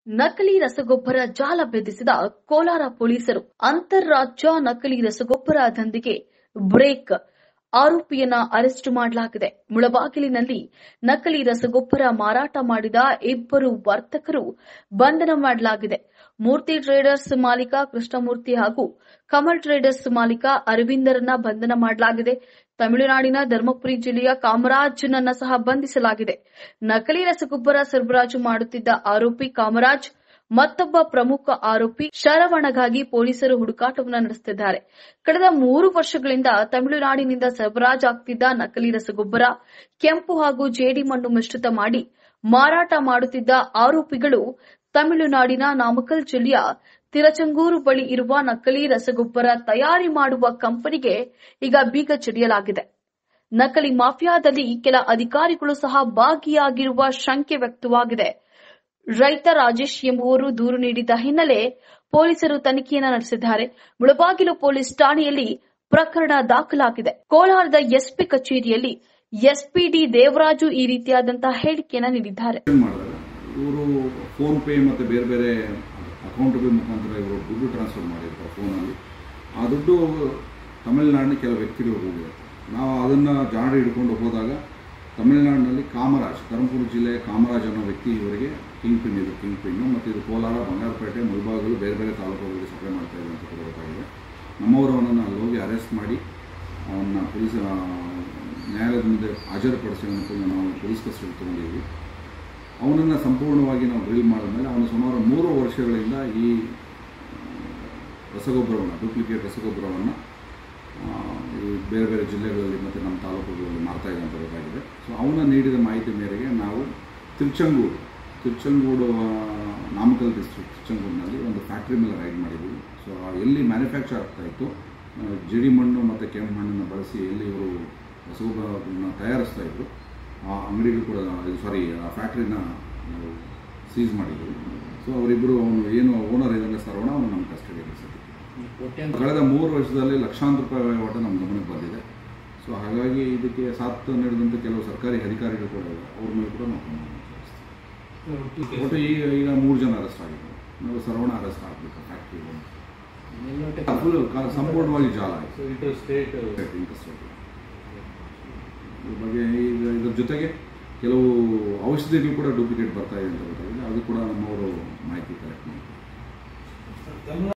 ನಕಲಿ ರಸಗೊಬ್ಬರ ಜಾಲ ಬೆದೆಸಿದ ಕೋಲಾರ ಪೊಲೀಸರು ಅಂತಾರಾಜ್ಯ ನಕಲಿ ರಸಗೊಬ್ಬರ ದಂಧೆಗೆ ಬ್ರೇಕ್ ಆರೋಪಿಯನ್ನ ಅರೆಸ್ಟ್ ಮಾಡಲಾಗಿದೆ ಮುಳಬಾಗಿಲಿನಲ್ಲಿ ನಕಲಿ ರಸಗೊಬ್ಬರ ಮಾರಾಟ ಮಾಡಿದ ಇಬ್ಬರು ವರ್ತಕರು ಬಂಧನ ಮಾಡಲಾಗಿದೆ ಮೂರ್ತಿ ಟ್ರೇಡರ್ಸ್ ಮಾಲೀಕ ಕೃಷ್ಣಮೂರ್ತಿ ಹಾಗೂ ಕಮಲ್ ಟ್ರೇಡರ್ಸ್ ಮಾಲೀಕ ಅರವಿಂದರನ್ನ ಬಂಧನ ಮಾಡಲಾಗಿದೆ ತಮಿಳುನಾಡಿನ ಧರ್ಮಪುರಿ ಜಿಲ್ಲೆಯ ಕಾಮರಾಜ್ನನ್ನ ಸಹ ಬಂಧಿಸಲಾಗಿದೆ ನಕಲಿ ರಸಗೊಬ್ಬರ ಸರಬರಾಜು ಮಾಡುತ್ತಿದ್ದ ಆರೋಪಿ ಕಾಮರಾಜ್ ಮತ್ತೊಬ್ಬ ಪ್ರಮುಖ ಆರೋಪಿ ಶರವಣಗಾಗಿ ಪೊಲೀಸರು ಹುಡುಕಾಟವನ್ನು ನಡೆಸುತ್ತಿದ್ದಾರೆ ಕಳೆದ ಮೂರು ವರ್ಷಗಳಿಂದ ತಮಿಳುನಾಡಿನಿಂದ ಸರಬರಾಜಾಗ್ತಿದ್ದ ನಕಲಿ ರಸಗೊಬ್ಬರ ಕೆಂಪು ಹಾಗೂ ಜೇಡಿ ಮಣ್ಣು ಮಿಶ್ರಿತ ಮಾಡಿ ಮಾರಾಟ ಮಾಡುತ್ತಿದ್ದ ಆರೋಪಿಗಳು ತಮಿಳುನಾಡಿನ ನಾಮಕಲ್ ಜಿಲ್ಲೆಯ ತಿರಚಂಗೂರು ಬಳಿ ಇರುವ ನಕಲಿ ರಸಗೊಬ್ಬರ ತಯಾರಿ ಮಾಡುವ ಕಂಪನಿಗೆ ಈಗ ಬೀಗ ಜಡಿಯಲಾಗಿದೆ ನಕಲಿ ಮಾಫಿಯಾದಲ್ಲಿ ಕೆಲ ಅಧಿಕಾರಿಗಳು ಸಹ ಭಾಗಿಯಾಗಿರುವ ಶಂಕೆ ವ್ಯಕ್ತವಾಗಿದೆ ರೈತ ರಾಜೇಶ್ ಎಂಬುವರು ದೂರು ನೀಡಿದ್ದ ಹಿನ್ನೆಲೆ ಪೊಲೀಸರು ತನಿಖೆಯನ್ನು ನಡೆಸಿದ್ದಾರೆ ಮುಳಬಾಗಿಲು ಪೊಲೀಸ್ ಠಾಣೆಯಲ್ಲಿ ಪ್ರಕರಣ ದಾಖಲಾಗಿದೆ ಕೋಲಾರದ ಎಸ್ಪಿ ಕಚೇರಿಯಲ್ಲಿ ಎಸ್ಪಿಡಿ ದೇವರಾಜು ಈ ರೀತಿಯಾದಂತಹ ಹೇಳಿಕೆಯನ್ನ ನೀಡಿದ್ದಾರೆ ಏನ್ ಮಾಡಿದಾಗ ಇವರು ಫೋನ್ ಪೇ ಮತ್ತು ಬೇರೆ ಬೇರೆ ಅಕೌಂಟ್ ಪೇ ಮುಖಾಂತರ ಇವರು ದುಡ್ಡು ಟ್ರಾನ್ಸ್ಫರ್ ಮಾಡಿರ್ತಾರೆ ಫೋನಲ್ಲಿ ಆ ದುಡ್ಡು ತಮಿಳುನಾಡಿನ ಕೆಲವು ವ್ಯಕ್ತಿಗಳು ಹೋಗಿದೆ ನಾವು ಅದನ್ನು ಜಾಡಿ ಹಿಡ್ಕೊಂಡು ಹೋದಾಗ ತಮಿಳುನಾಡಿನಲ್ಲಿ ಕಾಮರಾಜ್ ಧರ್ಮಪುರ ಜಿಲ್ಲೆಯ ಕಾಮರಾಜ್ ಅನ್ನೋ ವ್ಯಕ್ತಿ ಇವರಿಗೆ ಕಿಂಗ್ ಪಿನ್ ಇದು ಕಿಂಗ್ ಪಿನ್ನು ಮತ್ತು ಇದು ಕೋಲಾರ ಬಂಗಾರಪೇಟೆ ಮುಳಬಾಗಿಲು ಬೇರೆ ಬೇರೆ ತಾಲೂಕುಗಳಿಗೆ ಸಪ್ಲೈ ಮಾಡ್ತಾ ಇದೆ ಅಂತ ಕೂಡ ಗೊತ್ತಾಗಿದೆ ನಮ್ಮವರು ಅವನನ್ನು ಅಲ್ಲಿ ಹೋಗಿ ಅರೆಸ್ಟ್ ಮಾಡಿ ಅವನ್ನ ಪೊಲೀಸ್ ನ್ಯಾಯಾಲಯದ ಮುಂದೆ ಹಾಜರುಪಡಿಸಿ ಅವನು ನಾವು ಪೊಲೀಸ್ ಕಸ್ಟಡಿ ತೊಗೊಂಡಿದ್ವಿ ಅವನನ್ನು ಸಂಪೂರ್ಣವಾಗಿ ನಾವು ಡ್ರಿಲ್ ಮಾಡಿದ್ಮೇಲೆ ಅವನು ಸುಮಾರು ಮೂರು ವರ್ಷಗಳಿಂದ ಈ ರಸಗೊಬ್ಬರವನ್ನು ಡೂಪ್ಲಿಕೇಟ್ ರಸಗೊಬ್ಬರವನ್ನು ಈ ಬೇರೆ ಬೇರೆ ಜಿಲ್ಲೆಗಳಲ್ಲಿ ಮತ್ತು ನಮ್ಮ ತಾಲೂಕುಗಳಲ್ಲಿ ಮಾರ್ತಾ ಇದೆ ಅಂತ ಗೊತ್ತಾಗಿದೆ ಸೊ ಅವನ ನೀಡಿದ ಮಾಹಿತಿ ಮೇರೆಗೆ ನಾವು ತಿರುಚಂಗೂರು ತಿರುಚಂಗೂಡು ಆ, ನಾಮಕಲ್ ಡಿಸ್ಟ್ರಿಕ್ಟ್ ತಿರುಚಂಗೂರಿನಲ್ಲಿ ಒಂದು ಫ್ಯಾಕ್ಟ್ರಿ ಮೇಲೆ ರೈಡ್ ಮಾಡಿದ್ವಿ ಸೊ ಆ ಎಲ್ಲಿ ಮ್ಯಾನುಫ್ಯಾಕ್ಚರ್ ಆಗ್ತಾ ಇತ್ತು ಆ, ಜಡಿ ಮಣ್ಣು ಮತ್ತು ಕೆಂಪು ಮಣ್ಣನ್ನು ಬಳಸಿ ಎಲ್ಲಿ ಇವರು ರಸಗೊಬ್ಬರವನ್ನು ತಯಾರಿಸ್ತಾ ಇದ್ರು ಆ ಅಂಗಡಿಗಳು ಕೂಡ ಸಾರಿ ಆ ಫ್ಯಾಕ್ಟ್ರಿನ ನಾವು ಸೀಸ್ ಮಾಡಿದ್ವಿ ಸೊ ಅವರಿಬ್ಬರು ಅವನು ಏನು ಓನರ್ ಇದ್ದಾನೆ ಸರ್ವಣ ಅವನು ನಮ್ಮ ಕಸ್ಟಡಿಯಲ್ಲಿ ಸದ್ಯಕ್ಕೆ ಕಳೆದ ಮೂರು ವರ್ಷದಲ್ಲಿ ಲಕ್ಷಾಂತರ ರೂಪಾಯಿ ವಹಿವಾಟು ನಮ್ಮ ಗಮನಕ್ಕೆ ಬಂದಿದೆ ಸೊ ಹಾಗಾಗಿ ಇದಕ್ಕೆ ಸಾಥ್ ನೀಡಿದಂಥ ಕೆಲವು ಸರ್ಕಾರಿ ಅಧಿಕಾರಿಗಳು ಕೂಡ ಇದ್ದಾರೆ ಅವ್ರ ಮೇಲೆ ಕೂಡ ನಾವು ಕ್ರಮ ವಹಿಸ್ತೀವಿ. ಒಟ್ಟು ಈಗ ಈಗ ಮೂರು ಜನ ಅರೆಸ್ಟ್ ಆಗಿದ್ದಾರೆ ನಾವು ಸರ್ವಣ ಅರೆಸ್ಟ್ ಆಗಬೇಕು ಫ್ಯಾಕ್ಟ್ರಿ ಫುಲ್ ಸಂಪೂರ್ಣವಾಗಿ ಜಾಲ ಆಯಿತು ಇಂಟರ್ ಸ್ಟೇಟ್ ಇದ್ರ ಬಗ್ಗೆ ಈಗ ಇದ್ರ ಜೊತೆಗೆ ಕೆಲವು ಔಷಧಿಗಳು ಕೂಡ ಡೂಪ್ಲಿಕೇಟ್ ಬರ್ತಾ ಇದೆ ಅಂತ ಗೊತ್ತಾಗಿದೆ ಅದು ಕೂಡ ನಮ್ಮವರು ಮಾಹಿತಿ ಕಲೆಕ್ಟ್ ಮಾಡ್ತಾರೆ